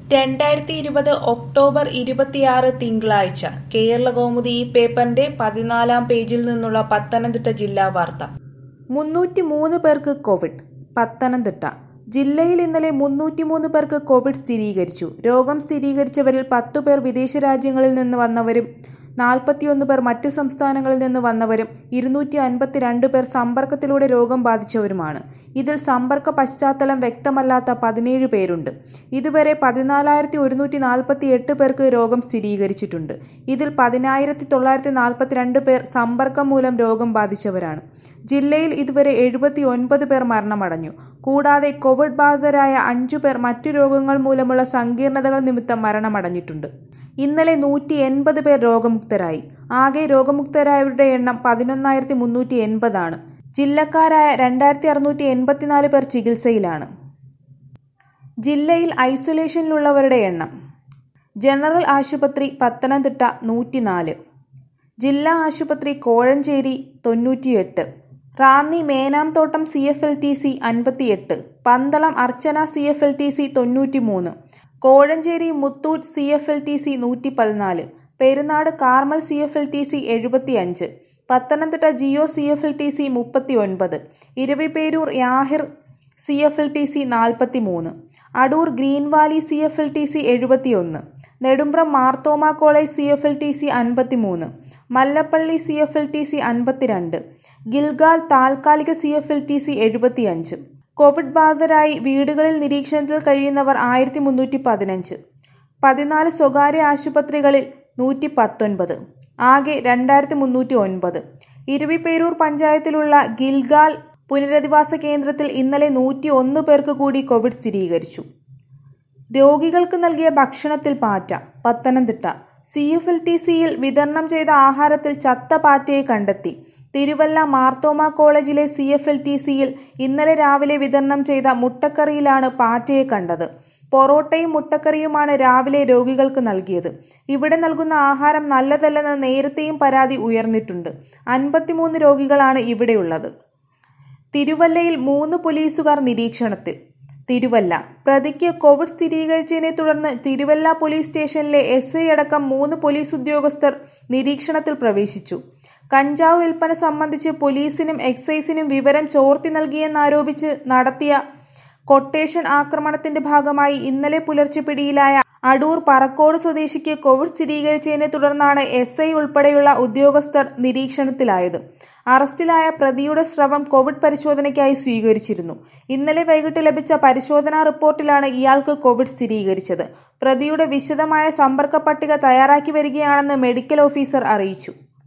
രണ്ടായിരത്തി ഇരുപത് ഒക്ടോബർ ഇരുപത്തിയാറ് തിങ്കളാഴ്ച കേരളകൗമുദി ഈ പേപ്പറിന്റെ പതിനാലാം പേജിൽ നിന്നുള്ള പത്തനംതിട്ട ജില്ലാ വാർത്ത മുന്നൂറ്റി മൂന്ന് പേർക്ക് കോവിഡ് പത്തനംതിട്ട ജില്ലയിൽ ഇന്നലെ മുന്നൂറ്റിമൂന്ന് പേർക്ക് കോവിഡ് സ്ഥിരീകരിച്ചു രോഗം സ്ഥിരീകരിച്ചവരിൽ പത്തു പേർ വിദേശ രാജ്യങ്ങളിൽ നിന്ന് വന്നവരും നാൽപ്പത്തിയൊന്ന് പേർ മറ്റ് സംസ്ഥാനങ്ങളിൽ നിന്ന് വന്നവരും ഇരുന്നൂറ്റി അൻപത്തിരണ്ട് പേർ സമ്പർക്കത്തിലൂടെ രോഗം ബാധിച്ചവരുമാണ് ഇതിൽ സമ്പർക്ക പശ്ചാത്തലം വ്യക്തമല്ലാത്ത പതിനേഴ് പേരുണ്ട് ഇതുവരെ പതിനാലായിരത്തി ഒരുന്നൂറ്റി നാൽപ്പത്തി എട്ട് പേർക്ക് രോഗം സ്ഥിരീകരിച്ചിട്ടുണ്ട് ഇതിൽ പതിനായിരത്തി തൊള്ളായിരത്തി നാൽപ്പത്തിരണ്ട് പേർ സമ്പർക്കം മൂലം രോഗം ബാധിച്ചവരാണ് ജില്ലയിൽ ഇതുവരെ എഴുപത്തി ഒൻപത് പേർ മരണമടഞ്ഞു കൂടാതെ കോവിഡ് ബാധിതരായ അഞ്ചു പേർ മറ്റു രോഗങ്ങൾ മൂലമുള്ള സങ്കീർണതകൾ നിമിത്തം മരണമടഞ്ഞിട്ടുണ്ട് ഇന്നലെ നൂറ്റി എൺപത് പേർ രോഗമുക്തരായി ആകെ രോഗമുക്തരായവരുടെ എണ്ണം പതിനൊന്നായിരത്തി മുന്നൂറ്റി എൺപതാണ് ജില്ലക്കാരായ രണ്ടായിരത്തി അറുന്നൂറ്റി എൺപത്തിനാല് പേർ ചികിത്സയിലാണ് ജില്ലയിൽ ഐസൊലേഷനിലുള്ളവരുടെ എണ്ണം ജനറൽ ആശുപത്രി പത്തനംതിട്ട നൂറ്റിനാല് ജില്ലാ ആശുപത്രി കോഴഞ്ചേരി തൊണ്ണൂറ്റിയെട്ട് Ranni Menamthottam C F L T C അൻപത്തിയെട്ട് Pandalam Archana C F L T C തൊണ്ണൂറ്റിമൂന്ന് Kozhencherry Muthoot C F L T C നൂറ്റി പതിനാല് Perunad Carmel C F L T C എഴുപത്തിയഞ്ച് Pathanamthitta Jio C F L T C മുപ്പത്തി ഒൻപത് Eraviperoor Yahir C F L T C നാൽപ്പത്തി മൂന്ന് Adoor Green Valley C F L T C എഴുപത്തിയൊന്ന് Nedumpram Marthoma college C F L T C അൻപത്തിമൂന്ന് Mallappally C F L T C അൻപത്തിരണ്ട് Gilgal താൽക്കാലിക C F L T C എഴുപത്തിയഞ്ച് Covid ബാധിതരായി വീടുകളിൽ നിരീക്ഷണത്തിൽ കഴിയുന്നവർ ആയിരത്തി മുന്നൂറ്റി പതിനഞ്ച് പതിനാല് സ്വകാര്യ ആശുപത്രികളിൽ നൂറ്റി പത്തൊൻപത് ആകെ രണ്ടായിരത്തി മുന്നൂറ്റി ഒൻപത് ഇരുവിപേരൂർ പഞ്ചായത്തിലുള്ള ഗിൽഗാൽ പുനരധിവാസ കേന്ദ്രത്തിൽ ഇന്നലെ നൂറ്റി ഒന്ന് പേർക്ക് കൂടി കോവിഡ് സ്ഥിരീകരിച്ചു രോഗികൾക്ക് നൽകിയ ഭക്ഷണത്തിൽ പാറ്റ Pathanamthitta C F L T സിയിൽ വിതരണം ചെയ്ത ആഹാരത്തിൽ ചത്ത പാറ്റയെ കണ്ടെത്തി തിരുവല്ല മാർത്തോമ കോളേജിലെ സി എഫ് എൽ ടി സിയിൽ ഇന്നലെ രാവിലെ വിതരണം ചെയ്ത മുട്ടക്കറിയിലാണ് പാറ്റയെ കണ്ടത് പൊറോട്ടയും മുട്ടക്കറിയുമാണ് രാവിലെ രോഗികൾക്ക് നൽകിയത് ഇവിടെ നൽകുന്ന ആഹാരം നല്ലതല്ലെന്ന് നേരത്തെയും പരാതി ഉയർന്നിട്ടുണ്ട് അൻപത്തിമൂന്ന് രോഗികളാണ് ഇവിടെയുള്ളത് തിരുവല്ലയിൽ മൂന്ന് പോലീസുകാർ നിരീക്ഷണത്തിൽ തിരുവല്ല പ്രതിക്ക് കോവിഡ് സ്ഥിരീകരിച്ചതിനെ തുടർന്ന് തിരുവല്ല പോലീസ് സ്റ്റേഷനിലെ എസ് ഐ അടക്കം മൂന്ന് പോലീസ് ഉദ്യോഗസ്ഥർ നിരീക്ഷണത്തിൽ പ്രവേശിച്ചു കഞ്ചാവ് വിൽപ്പന സംബന്ധിച്ച് പോലീസിനും എക്സൈസിനും വിവരം ചോർത്തി നൽകിയെന്നാരോപിച്ച് നടത്തിയ കൊട്ടേഷൻ ആക്രമണത്തിന്റെ ഭാഗമായി ഇന്നലെ പുലർച്ചെ പിടിയിലായ അടൂർ പറക്കോട് സ്വദേശിക്ക് കോവിഡ് സ്ഥിരീകരിച്ചതിനെ തുടർന്നാണ് എസ് ഐ ഉൾപ്പെടെയുള്ള ഉദ്യോഗസ്ഥർ നിരീക്ഷണത്തിലായത് അറസ്റ്റിലായ പ്രതിയുടെ സ്രവം കോവിഡ് പരിശോധനയ്ക്കായി സ്വീകരിച്ചിരുന്നു ഇന്നലെ വൈകിട്ട് ലഭിച്ച പരിശോധനാ റിപ്പോർട്ടിലാണ് ഇയാൾക്ക് കോവിഡ് സ്ഥിരീകരിച്ചത് പ്രതിയുടെ വിശദമായ സമ്പർക്ക പട്ടിക തയ്യാറാക്കി വരികയാണെന്ന് മെഡിക്കൽ ഓഫീസർ അറിയിച്ചു